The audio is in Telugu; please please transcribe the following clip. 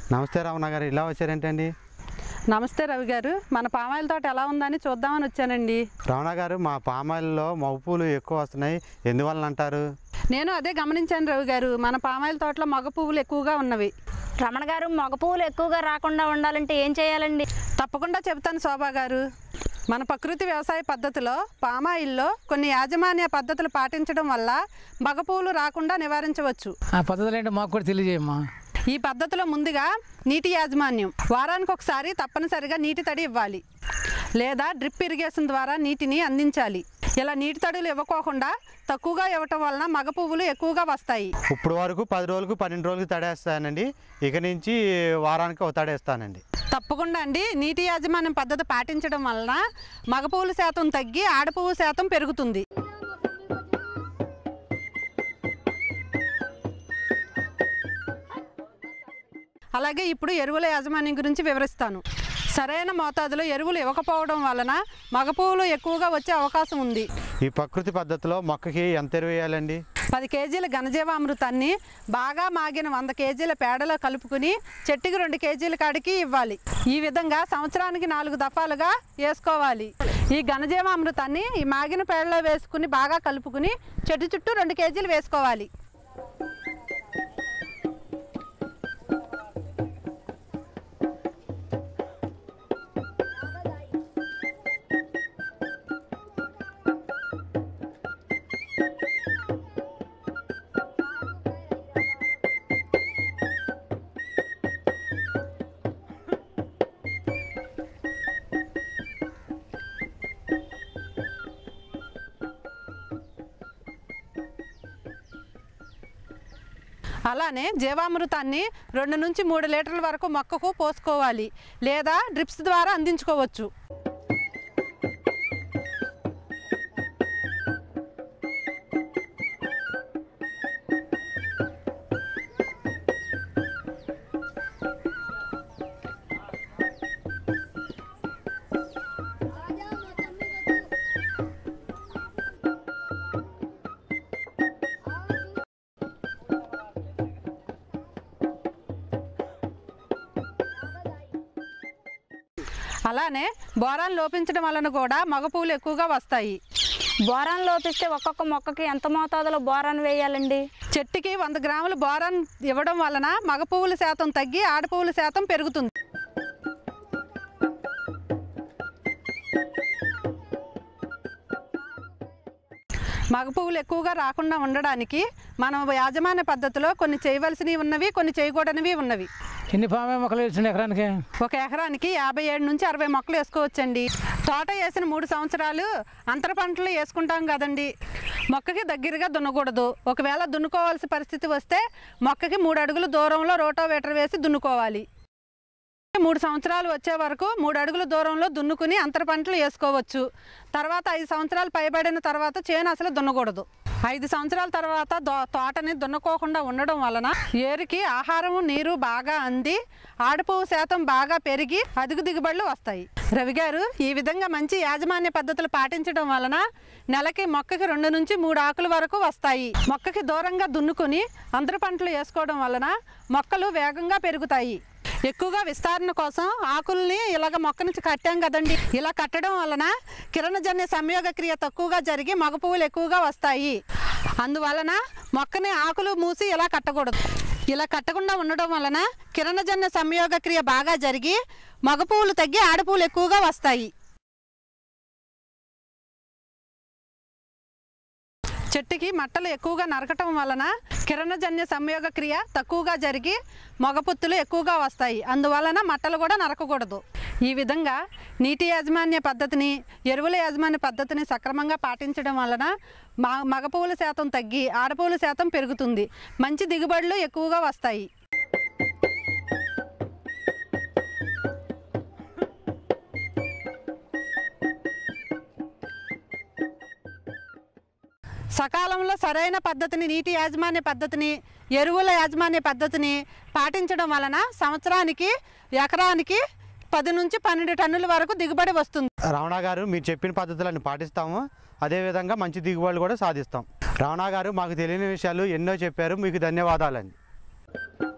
నమస్తే రమణ గారు ఇలా వచ్చారేంటండి నమస్తే రవి గారు మన పామాయిల తోట ఎలా ఉందని చూద్దామని వచ్చానండి రమణ గారు మా పామాయిల్లో మగపూలు ఎక్కువ వస్తున్నాయి ఎందువలన అంటారు నేను అదే గమనించాను రవి గారు మన పామాయిల తోటలో మగ పువ్వులు ఎక్కువగా ఉన్నవి రమణ గారు మగ పువ్వులు ఎక్కువగా రాకుండా ఉండాలంటే ఏం చేయాలండి తప్పకుండా చెబుతాను శోభా గారు మన ప్రకృతి వ్యవసాయ పద్ధతిలో పామాయిల్లో కొన్ని యాజమాన్య పద్ధతులు పాటించడం వల్ల మగ పువ్వులు రాకుండా నివారించవచ్చు ఆ పద్ధతులు ఏంటో మాకు కూడా తెలియజేయమ్మా ఈ పద్ధతిలో ముందుగా నీటి యాజమాన్యం వారానికి ఒకసారి తప్పనిసరిగా నీటి తడి ఇవ్వాలి లేదా డ్రిప్ ఇరిగేషన్ ద్వారా నీటిని అందించాలి ఇలా నీటి తడులు ఇవ్వకోకుండా తక్కువగా ఇవ్వటం వలన మగ పువ్వులు ఎక్కువగా వస్తాయి ఇప్పుడు వరకు పది రోజులకు పన్నెండు రోజులకు తడేస్తానండి ఇక నుంచి వారానికి ఒక తడేస్తానండి తప్పకుండా అండి నీటి యాజమాన్యం పద్ధతి పాటించడం వలన మగ పువ్వుల శాతం తగ్గి ఆడపువ్వు శాతం పెరుగుతుంది అలాగే ఇప్పుడు ఎరువుల యాజమాన్యం గురించి వివరిస్తాను సరైన మోతాదులో ఎరువులు ఇవ్వకపోవడం వలన మగ పువ్వులు ఎక్కువగా వచ్చే అవకాశం ఉంది ఈ ప్రకృతి పద్ధతిలో మొక్కకి ఎంత ఎరువు వేయాలండి పది కేజీల ఘనజీవామృతాన్ని బాగా మాగిన వంద కేజీల పేడలో కలుపుకుని చెట్టుకి రెండు కేజీల కాడికి ఇవ్వాలి ఈ విధంగా సంవత్సరానికి నాలుగు దఫాలుగా వేసుకోవాలి ఈ ఘనజీవామృతాన్ని ఈ మాగిన పేడలో వేసుకుని బాగా కలుపుకుని చెట్టు చుట్టూ రెండు కేజీలు వేసుకోవాలి అలానే జీవామృతాన్ని రెండు నుంచి మూడు లీటర్ల వరకు మొక్కకు పోసుకోవాలి లేదా డ్రిప్స్ ద్వారా అందించుకోవచ్చు అలానే బోరాన్ లోపించడం వలన కూడా మగ పువ్వులు ఎక్కువగా వస్తాయి బోరాన్ లోపిస్తే ఒక్కొక్క మొక్కకి ఎంత మోతాదులో బోరాన్ వేయాలండి చెట్టుకి వంద గ్రాములు బోరాన్ ఇవ్వడం వలన మగ పువ్వుల శాతం తగ్గి ఆడ పువ్వుల శాతం పెరుగుతుంది మగ పువ్వులు ఎక్కువగా రాకుండా ఉండడానికి మనం యాజమాన్య పద్ధతిలో కొన్ని చేయవలసినవి ఉన్నవి కొన్ని చేయకూడనివి ఉన్నవి ఎన్ని పామే మొక్కలు వేసిండి ఎకరానికి ఒక ఎకరానికి యాభై ఏడు నుంచి అరవై మొక్కలు వేసుకోవచ్చండి తోట వేసిన మూడు సంవత్సరాలు అంతర పంటలు వేసుకుంటాం కదండి మొక్కకి దగ్గరగా దున్నకూడదు ఒకవేళ దున్నుకోవాల్సిన పరిస్థితి వస్తే మొక్కకి మూడు అడుగుల దూరంలో రోటోవేటర్ వేసి దున్నుకోవాలి మూడు సంవత్సరాలు వచ్చే వరకు మూడు అడుగుల దూరంలో దున్నుకుని అంతర పంటలు వేసుకోవచ్చు తర్వాత ఐదు సంవత్సరాలు పైబడిన తర్వాత చేను అసలు దున్నకూడదు ఐదు సంవత్సరాల తర్వాత దో- తోటని దున్నుకోకుండా ఉండడం వలన ఏరుకి ఆహారము నీరు బాగా అంది ఆడపువ్వు శాతం బాగా పెరిగి అదుగు దిగుబడులు వస్తాయి రవి గారు ఈ విధంగా మంచి యాజమాన్య పద్ధతులు పాటించడం వలన నెలకి మొక్కకి రెండు నుంచి మూడు ఆకుల వరకు వస్తాయి మొక్కకి దూరంగా దున్నుకుని అంతర పంటలు వేసుకోవడం వలన మొక్కలు వేగంగా పెరుగుతాయి ఎక్కువగా విస్తరణ కోసం ఆకుల్ని ఇలాగ మొక్క నుంచి కట్టాం కదండి ఇలా కట్టడం వలన కిరణజన్య సంయోగ క్రియ తక్కువగా జరిగి మగ పువ్వులు ఎక్కువగా వస్తాయి అందువలన మొక్కని ఆకులు మూసి ఇలా కట్టకూడదు ఇలా కట్టకుండా ఉండడం వలన కిరణజన్య సంయోగ క్రియ బాగా జరిగి మగ పువ్వులు తగ్గి ఆడపువ్వులు ఎక్కువగా వస్తాయి చెట్టుకి మట్టలు ఎక్కువగా నరకటం వలన కిరణజన్య సంయోగ క్రియ తక్కువగా జరిగి మగపుత్తులు ఎక్కువగా వస్తాయి అందువలన మట్టలు కూడా నరకకూడదు ఈ విధంగా నీటి యాజమాన్య పద్ధతిని ఎరువుల యాజమాన్య పద్ధతిని సక్రమంగా పాటించడం వలన మా మగపువ్వుల శాతం తగ్గి ఆడపువ్వుల శాతం పెరుగుతుంది మంచి దిగుబడులు ఎక్కువగా వస్తాయి సకాలంలో సరైన పద్ధతిని నీటి యాజమాన్య పద్ధతిని ఎరువుల యాజమాన్య పద్ధతిని పాటించడం వలన సంవత్సరానికి ఎకరానికి పది నుంచి పన్నెండు టన్నుల వరకు దిగుబడి వస్తుంది రమణ గారు మీరు చెప్పిన పద్ధతులను పాటిస్తాము అదేవిధంగా మంచి దిగుబడులు కూడా సాధిస్తాం రమణ గారు మాకు తెలియని విషయాలు ఎన్నో చెప్పారు మీకు ధన్యవాదాలండి